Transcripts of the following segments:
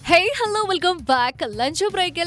hey hello welcome back lunch ബ്രേക്കിൽ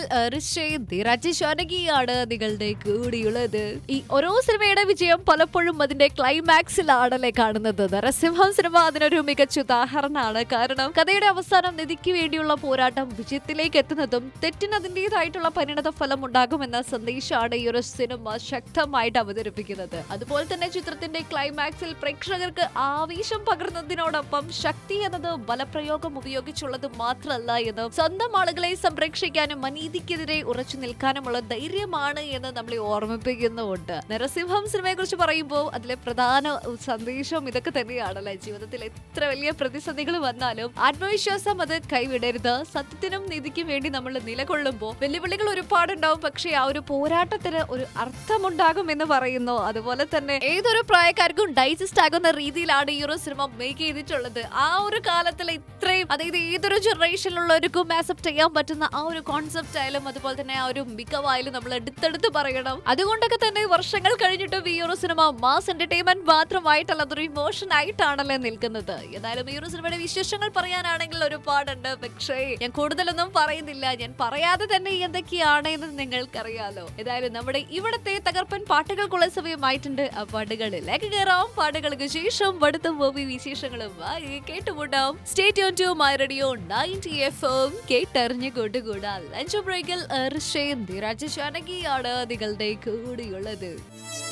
ാണ് നിങ്ങളുടെ കൂടിയുള്ളത് ഈ ഓരോ സിനിമയുടെ വിജയം പലപ്പോഴും അതിന്റെ ക്ലൈമാക്സിലാണല്ലേ കാണുന്നത് നരസിംഹം സിനിമ അതിനൊരു മികച്ച ഉദാഹരണമാണ് കാരണം കഥയുടെ അവസാനം നിധിക്ക് വേണ്ടിയുള്ള പോരാട്ടം വിജയത്തിലേക്ക് എത്തുന്നതും തെറ്റിന് അതിൻ്റെതായിട്ടുള്ള പരിണത ഫലം ഉണ്ടാകുമെന്ന സന്ദേശമാണ് ഈ ഒരു സിനിമ ശക്തമായിട്ട് അവതരിപ്പിക്കുന്നത് അതുപോലെ തന്നെ ചിത്രത്തിന്റെ ക്ലൈമാക്സിൽ പ്രേക്ഷകർക്ക് ആവേശം പകർന്നതിനോടൊപ്പം ശക്തി എന്നത് ബലപ്രയോഗം ഉപയോഗിച്ചുള്ളത് മാത്രമല്ല എന്ന് സ്വന്തം ആളുകളെ സംരക്ഷിക്കാനും അനീതിക്കെതിരെ ഉറച്ചു നിൽക്കാനുമുള്ള ധൈര്യമാണ് എന്ന് നമ്മളെ ഓർമ്മിപ്പിക്കുന്നുമുണ്ട് നരസിംഹം സിനിമയെ കുറിച്ച് പറയുമ്പോൾ അതിലെ പ്രധാന സന്ദേശം ഇതൊക്കെ തന്നെയാണല്ലേ ജീവിതത്തിൽ എത്ര വലിയ പ്രതിസന്ധികൾ വന്നാലും ആത്മവിശ്വാസം അത് കൈവിടരുത് സത്യത്തിനും നീതിക്കും വേണ്ടി നമ്മൾ നിലകൊള്ളുമ്പോൾ വെല്ലുവിളികൾ ഒരുപാടുണ്ടാവും പക്ഷേ ആ ഒരു പോരാട്ടത്തിന് ഒരു അർത്ഥമുണ്ടാകും എന്ന് പറയുന്നു അതുപോലെ തന്നെ ഏതൊരു പ്രായക്കാർക്കും ഡൈജസ്റ്റ് ആകുന്ന രീതിയിലാണ് ഈ ഒരു സിനിമ മേക്ക് ചെയ്തിട്ടുള്ളത് ആ ഒരു കാലത്തിൽ ഇത്രയും അതായത് ഏതൊരു ജനറേഷനിലുള്ളവർക്കും ആക്സെപ്റ്റ് ചെയ്യാൻ പറ്റുന്ന ആ ഒരു കോൺസെപ്റ്റ് ആയാലും അതുപോലെ തന്നെ ആ ഒരു മികവായാലും നമ്മൾ എടുത്തെടുത്ത് പറയണം അതുകൊണ്ടൊക്കെ തന്നെ വർഷങ്ങൾ കഴിഞ്ഞിട്ടും ഈ ഒരു സിനിമ മാസ് എന്റർടൈൻമെന്റ് മാത്രമായിട്ടല്ല അതൊരു ഇമോഷൻ ആയിട്ടാണല്ലേ നിൽക്കുന്നത് ഏതായാലും ഈ ഒരു സിനിമയുടെ വിശേഷങ്ങൾ പറയാനാണെങ്കിൽ ഒരുപാടുണ്ട് പക്ഷേ ഞാൻ കൂടുതലൊന്നും പറയുന്നില്ല ഞാൻ പറയാതെ തന്നെ എന്തൊക്കെയാണ് എന്ന് നിങ്ങൾക്കറിയാലോ ഏതായാലും നമ്മുടെ ഇവിടത്തെ തകർപ്പൻ പാട്ടുകൾക്കുള്ള സമയമായിട്ടുണ്ട് ആ പാട്ടുകളിലേക്ക് കയറാം പാട്ടുകൾക്ക് ശേഷം അടുത്ത മൂവി വിശേഷങ്ങളും കേട്ടുമുണ്ടാം stay tune to my radio ninety F M കേട്ടറിഞ്ഞ് കൊണ്ടുകൂടാ ലഞ്ച് ബ്രേക്കിൽ രാജ ജാനകിയാണ് നിങ്ങളുടെ കൂടെയുള്ളത്